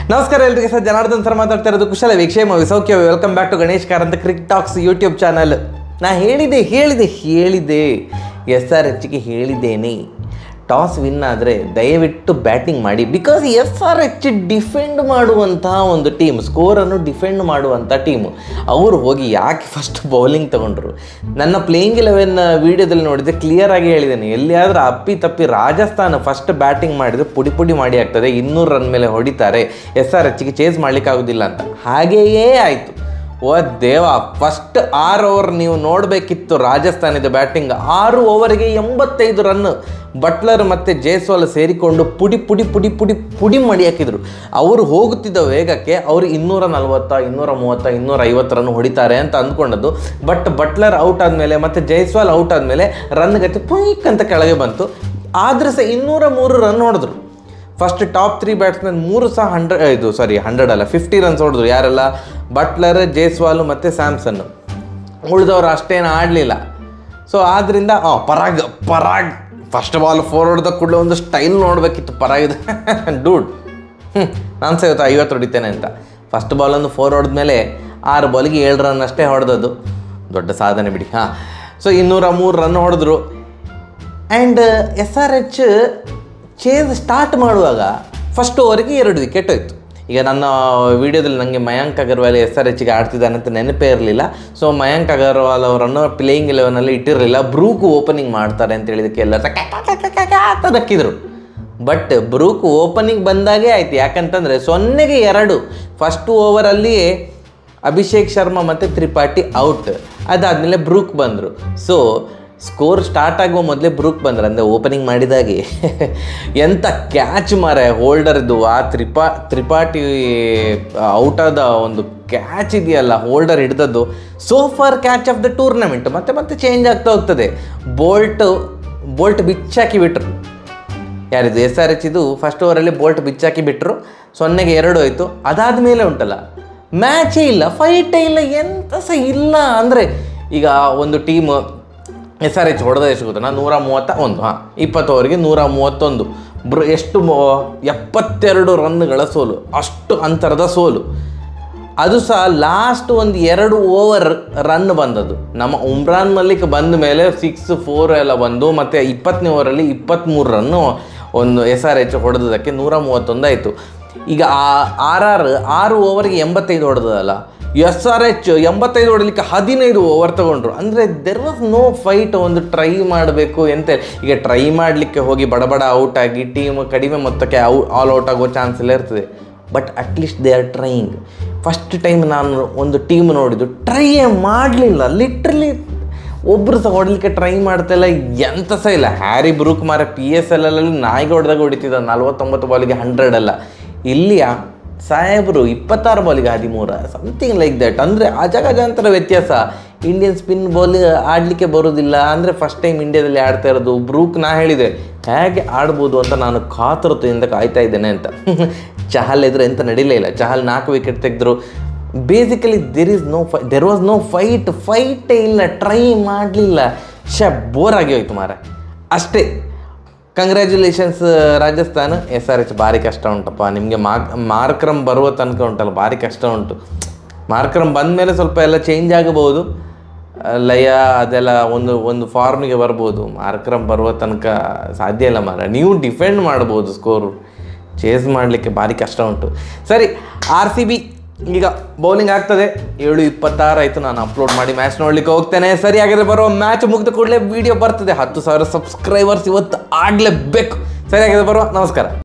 ನಮಸ್ಕಾರ ಎಲ್ರಿಗೆ sir Janardhan sir ಮಾತಾಡ್ತಾ ಇರೋದು ಕುಶಲ ವಿಕ್ಷೇಮ ವಿಸೌಖ್ಯ welcome back to Ganesh Karanth crick talks YouTube channel ನಾ ಹೇಳಿದೆ ಹೇಳಿದೆ ಹೇಳಿದೆ ಎಸ್ ಆರ್ ಎಚ್ಗೆ ಹೇಳಿದ್ದೇನೆ ಟಾಸ್ ವಿನ್ ಆದರೆ ದಯವಿಟ್ಟು ಬ್ಯಾಟಿಂಗ್ ಮಾಡಿ because S R H defend ಮಾಡುವಂತಹ ಒಂದು ಟೀಮ್ ಸ್ಕೋರನ್ನು ಡಿಫೆಂಡ್ ಮಾಡುವಂಥ ಟೀಮು ಅವರು ಹೋಗಿ ಯಾಕೆ ಫಸ್ಟ್ ಬೌಲಿಂಗ್ ತಗೊಂಡ್ರು ನನ್ನ ಪ್ಲೇಯಿಂಗ್ ಇಲೆವೆನ್ ವೀಡಿಯೋದಲ್ಲಿ ನೋಡಿದರೆ ಕ್ಲಿಯರ್ ಆಗಿ ಹೇಳಿದ್ದೇನೆ ಎಲ್ಲಿಯಾದರೂ ಅಪ್ಪಿ ತಪ್ಪಿ ರಾಜಸ್ಥಾನ ಫಸ್ಟ್ ಬ್ಯಾಟಿಂಗ್ ಮಾಡಿದರೆ ಪುಡಿ ಪುಡಿ ಮಾಡಿ ಆಗ್ತದೆ ಇನ್ನೂರು ರನ್ ಮೇಲೆ ಹೊಡಿತಾರೆ ಎಸ್ ಆರ್ ಎಚ್ಗೆ ಚೇಸ್ ಮಾಡ್ಲಿಕ್ಕೆ ಆಗೋದಿಲ್ಲ ಅಂತ ಹಾಗೆಯೇ ಆಯಿತು ಓ ದೇವ ಫಸ್ಟ್ ಆರು ಓವರ್ ನೀವು ನೋಡಬೇಕಿತ್ತು ರಾಜಸ್ಥಾನದ ಬ್ಯಾಟಿಂಗ್ ಆರು ಓವರಿಗೆ ಎಂಬತ್ತೈದು ರನ್ ಬಟ್ಲರ್ ಮತ್ತು ಜೈಸ್ವಾಲ್ ಸೇರಿಕೊಂಡು ಪುಡಿ ಪುಡಿ ಪುಡಿ ಪುಡಿ ಪುಡಿ ಮಾಡಿ ಹಾಕಿದ್ರು ಅವರು ಹೋಗುತ್ತಿದ್ದ ವೇಗಕ್ಕೆ ಅವರು ಇನ್ನೂರ ನಲ್ವತ್ತ ಇನ್ನೂರ ಮೂವತ್ತ ಇನ್ನೂರ ಐವತ್ತು ರನ್ ಹೊಡಿತಾರೆ ಅಂತ ಅಂದ್ಕೊಂಡದ್ದು ಬಟ್ ಬಟ್ಲರ್ ಔಟ್ ಆದಮೇಲೆ ಮತ್ತು ಜೈಸ್ವಾಲ್ ಔಟ್ ಆದಮೇಲೆ ರನ್ ಗತಿ ಪುಯ್ಕ್ ಅಂತ ಕೆಳಗೆ ಬಂತು ಆದ್ರೆ ಸಹ ಇನ್ನೂರ ಮೂರು ರನ್ ಹೊಡೆದ್ರು ಫಸ್ಟ್ ಟಾಪ್ ತ್ರೀ ಬ್ಯಾಟ್ಸ್ಮನ್ ಮೂರು ಸಹ ಹಂಡ್ರೆಡ್ ಇದು ಸಾರಿ ಹಂಡ್ರೆಡ್ ಅಲ್ಲ ಫಿಫ್ಟಿ ರನ್ಸ್ ಹೊಡೆದ್ರು ಯಾರೆಲ್ಲ ಬಟ್ಲರ್ ಜೇಸ್ವಾಲು ಮತ್ತು ಸ್ಯಾಮ್ಸನ್ ಉಳಿದವರು ಅಷ್ಟೇನು ಆಡಲಿಲ್ಲ ಸೊ ಆದ್ದರಿಂದ ಆ, Parag Parag first ball four ಹೊಡೆದ ಕೂಡಲೇ ಒಂದು ಸ್ಟೈಲ್ ನೋಡಬೇಕಿತ್ತು ಪರಾಗಿದ ಡೂಡ್ ಹ್ಞೂ ನಾನು ಸಹ ಇವತ್ತು ಐವತ್ತು ಹೊಡಿತೇನೆ ಅಂತ ಫಸ್ಟ್ ಬಾಲೊಂದು ಫೋರ್ ಹೊಡೆದ್ಮೇಲೆ ಆರು ಬಾಲಿಗೆ ಏಳು ರನ್ ಅಷ್ಟೇ ಹೊಡೆದದ್ದು ದೊಡ್ಡ ಸಾಧನೆ ಬಿಡಿ ಹಾಂ ಸೊ ಇನ್ನೂರ ಮೂರು ರನ್ ಹೊಡೆದ್ರು and S R H chase start ಮಾಡುವಾಗ ಫಸ್ಟ್ ಓವರಿಗೆ ಎರಡು ವಿಕೆಟ್ ಹೋಯ್ತು ಈಗ ನನ್ನ ವಿಡಿಯೋದಲ್ಲಿ ನನಗೆ ಮಯಾಂಕ್ ಅಗರ್ವಾಲ್ ಎಸ್ ಆರ್ ಎಚ್ಗೆ ಆಡ್ತಿದ್ದಾನೆ ಅಂತ ನೆನಪೇ ಇರಲಿಲ್ಲ ಸೊ ಮಯಾಂಕ್ ಅಗರ್ವಾಲ್ ಅವರನ್ನು ಪ್ಲೇಯಿಂಗ್ ಇಲೆವೆನಲ್ಲಿ ಇಟ್ಟಿರಲಿಲ್ಲ ಬ್ರೂಕ್ ಓಪನಿಂಗ್ ಮಾಡ್ತಾರೆ ಅಂತ ಹೇಳಿದಕ್ಕೆ ಎಲ್ಲ ಅಂತ ನಕ್ಕಿದ್ರು ಬಟ್ ಬ್ರೂಕ್ ಓಪನಿಂಗ್ ಬಂದಾಗೇ ಆಯ್ತು ಯಾಕಂತಂದರೆ ಸೊನ್ನೆಗೆ ಎರಡು ಫಸ್ಟ್ ಓವರಲ್ಲಿಯೇ ಅಭಿಷೇಕ್ ಶರ್ಮಾ ಮತ್ತು ತ್ರಿಪಾಠಿ ಔಟ್ ಅದಾದಮೇಲೆ ಬ್ರೂಕ್ ಬಂದರು ಸೊ ಸ್ಕೋರ್ ಸ್ಟಾರ್ಟ್ ಆಗುವ ಮೊದಲೇ ಬ್ರೂಕ್ ಬಂದ್ರು ಅಂದರೆ ಓಪನಿಂಗ್ ಮಾಡಿದಾಗೆ ಎಂಥ ಕ್ಯಾಚ್ ಮಾರೆ ಹೋಲ್ಡರ್ದು ಆ ತ್ರಿಪಾ ತ್ರಿಪಾಠಿ ಔಟ್ ಆದ ಒಂದು ಕ್ಯಾಚ್ ಇದೆಯಲ್ಲ ಹೋಲ್ಡರ್ ಹಿಡ್ದದ್ದು so far catch of the tournament ಮತ್ತೆ ಮತ್ತೆ ಚೇಂಜ್ ಆಗ್ತಾ ಹೋಗ್ತದೆ ಬೋಲ್ಟ್ ಬೋಲ್ಟ್ ಬಿಚ್ಚಾಕಿ ಬಿಟ್ರು ಯಾರಿದು ಎಸ್ ಆರ್ ಎಚ್ ಇದು ಫಸ್ಟ್ ಓವರಲ್ಲಿ ಬೋಲ್ಟ್ ಬಿಚ್ಚಾಕಿ ಬಿಟ್ಟರು ಸೊನ್ನೆಗೆ ಎರಡು ಹೋಯ್ತು ಅದಾದಮೇಲೆ ಉಂಟಲ್ಲ ಮ್ಯಾಚೇ ಇಲ್ಲ ಫೈಟೇ ಇಲ್ಲ ಎಂತ ಸಹ ಇಲ್ಲ ಅಂದರೆ ಈಗ ಒಂದು ಟೀಮ್ ಎಸ್ ಆರ್ ಎಚ್ ಹೊಡೆದ ಎಷ್ಟು ಗೊತ್ತಾ ನೂರ ಮೂವತ್ತ ಒಂದು ಹಾಂ ಇಪ್ಪತ್ತು ಓವರಿಗೆ ನೂರ ಮೂವತ್ತೊಂದು ಬ್ರ ಎಷ್ಟು ಮೊ- ಎಪ್ಪತ್ತೆರಡು ರನ್ಗಳ ಸೋಲು ಅಷ್ಟು ಅಂತರದ ಸೋಲು ಅದು ಸಹ ಲಾಸ್ಟ್ ಒಂದು ಎರಡು ಓವರ್ ರನ್ ಬಂದದ್ದು ನಮ್ಮ ಉಮ್ರಾನ್ ಮಲ್ಲಿಕ್ ಬಂದ ಮೇಲೆ ಸಿಕ್ಸ್ ಫೋರ್ ಎಲ್ಲ ಬಂದು ಮತ್ತು ಇಪ್ಪತ್ತನೇ ಓವರಲ್ಲಿ ಇಪ್ಪತ್ತ್ಮೂರು ರನ್ನು ಒಂದು ಎಸ್ ಆರ್ ಎಚ್ ಹೊಡೆದಕ್ಕೆ ನೂರ ಮೂವತ್ತೊಂದು ಆಯಿತು ಈಗ ಆರ್ ಆರ್ ಆರು ಓವರ್ಗೆ ಎಂಬತ್ತೈದು ಹೊಡೆದಲ್ಲ ಎಸ್ ಆರ್ ಎಚ್ ಎಂಬತ್ತೈದು ಹೊಡಲಿಕ್ಕೆ ಹದಿನೈದು ಓವರ್ ತಗೊಂಡ್ರು ಅಂದರೆ ದೆರ್ ವಾಸ್ ನೋ ಫೈಟ್ ಒಂದು ಟ್ರೈ ಮಾಡಬೇಕು ಎಂತ ಈಗ ಟ್ರೈ ಮಾಡಲಿಕ್ಕೆ ಹೋಗಿ ಬಡಬಡ ಔಟ್ ಆಗಿ ಟೀಮ್ ಕಡಿಮೆ ಮೊತ್ತಕ್ಕೆ ಔ ಆಲ್ ಔಟ್ ಆಗೋ ಚಾನ್ಸ್ ಎಲ್ಲ ಇರ್ತದೆ but at least they are trying first time ನಾನು ಒಂದು ಟೀಮ್ ನೋಡಿದ್ದು ಟ್ರೈಯೇ ಮಾಡಲಿಲ್ಲ ಲಿಟ್ರಲಿ ಒಬ್ಬರು ಸಹ ಹೊಡಲಿಕ್ಕೆ ಟ್ರೈ ಮಾಡ್ತಾಯಿಲ್ಲ ಎಂತ ಸಹ ಇಲ್ಲ ಹ್ಯಾರಿ ಬ್ರೂಕ್ ಮಾರ ಪಿ ಎಸ್ ಎಲ್ ಅಲ್ಲಿ ನಾಯಿಗೆ ಹೊಡೆದಾಗ ಹೊಡಿತಿದ್ದ ನಲ್ವತ್ತೊಂಬತ್ತು ಬಾಲಿಗೆ ಹಂಡ್ರೆಡ್ ಅಲ್ಲ ಇಲ್ಲಿಯ ಸಾಹೇಬರು ಇಪ್ಪತ್ತಾರು ಬಾಲಿಗೆ ಹದಿಮೂರ ಸಮಥಿಂಗ್ ಲೈಕ್ ದಟ್ ಅಂದರೆ ಅಜಗಜಾಂತರ ವ್ಯತ್ಯಾಸ ಇಂಡಿಯನ್ ಸ್ಪಿನ್ ಬಾಲ್ ಆಡಲಿಕ್ಕೆ ಬರೋದಿಲ್ಲ ಅಂದರೆ ಫಸ್ಟ್ ಟೈಮ್ ಇಂಡಿಯಾದಲ್ಲಿ ಆಡ್ತಾ ಇರೋದು ಬ್ರೂಕ್ ನಾ ಹೇಳಿದೆ ಹೇಗೆ ಆಡ್ಬೋದು ಅಂತ ನಾನು ಕಾತುರತೆಯಿಂದ ಕಾಯ್ತಾ ಇದ್ದೇನೆ ಅಂತ ಚಹಲ್ ಎದುರು ಎಂತ ನಡೀಲೇ ಇಲ್ಲ ಚಹಲ್ ನಾಲ್ಕು ವಿಕೆಟ್ ತೆಗೆದ್ರು ಬೇಸಿಕಲಿ ದೆರ್ ಇಸ್ ನೋ ಫೈ ದೆರ್ ವಾಸ್ ನೋ ಫೈಟ್ ಫೈಟೇ ಇಲ್ಲ ಟ್ರೈ ಮಾಡಲಿಲ್ಲ ಶ ಬೋರ್ ಆಗಿ ಹೋಯ್ತು ಮಾರ ಅಷ್ಟೇ congratulations Rajasthan S R H ಭಾರಿ ಕಷ್ಟ ಉಂಟಪ್ಪ ನಿಮಗೆ ಮಾರ್ಕ್ ಮಾರ್ಕ್ರಮ್ ಬರುವ ತನಕ ಉಂಟಲ್ಲ ಭಾರಿ ಕಷ್ಟ ಉಂಟು ಮಾರ್ಕ್ರಮ್ ಬಂದ ಮೇಲೆ ಸ್ವಲ್ಪ ಎಲ್ಲ ಚೇಂಜ್ ಆಗಬಹುದು ಲಯ ಅದೆಲ್ಲ ಒಂದು ಒಂದು ಫಾರ್ಮಿಗೆ ಬರ್ಬೋದು ಮಾರ್ಕ್ರಮ್ ಬರುವ ತನಕ ಸಾಧ್ಯ ಇಲ್ಲ ಮಾರ ನೀವು ಡಿಫೆಂಡ್ ಮಾಡ್ಬೋದು ಸ್ಕೋರು ಚೇಸ್ ಮಾಡಲಿಕ್ಕೆ ಭಾರಿ ಕಷ್ಟ ಉಂಟು ಸರಿ ಆರ್ ಸಿ ಬಿ ಈಗ ಬೌಲಿಂಗ್ ಆಗ್ತದೆ ಏಳು ಇಪ್ಪತ್ತಾರು ಆಯಿತು ನಾನು ಅಪ್ಲೋಡ್ ಮಾಡಿ ಮ್ಯಾಚ್ ನೋಡ್ಲಿಕ್ಕೆ ಹೋಗ್ತೇನೆ ಸರಿ ಹಾಗಾದ್ರೆ ಬರೋ ಮ್ಯಾಚ್ ಮುಗಿದ ಕೂಡಲೇ ವಿಡಿಯೋ ಬರ್ತದೆ ಹತ್ತು ಸಾವಿರ ಸಬ್ಸ್ಕ್ರೈಬರ್ಸ್ ಇವತ್ತು ಆಗಲೇಬೇಕು ಸರಿ ಹಾಗಾದ್ರೆ ಬರುವ ನಮಸ್ಕಾರ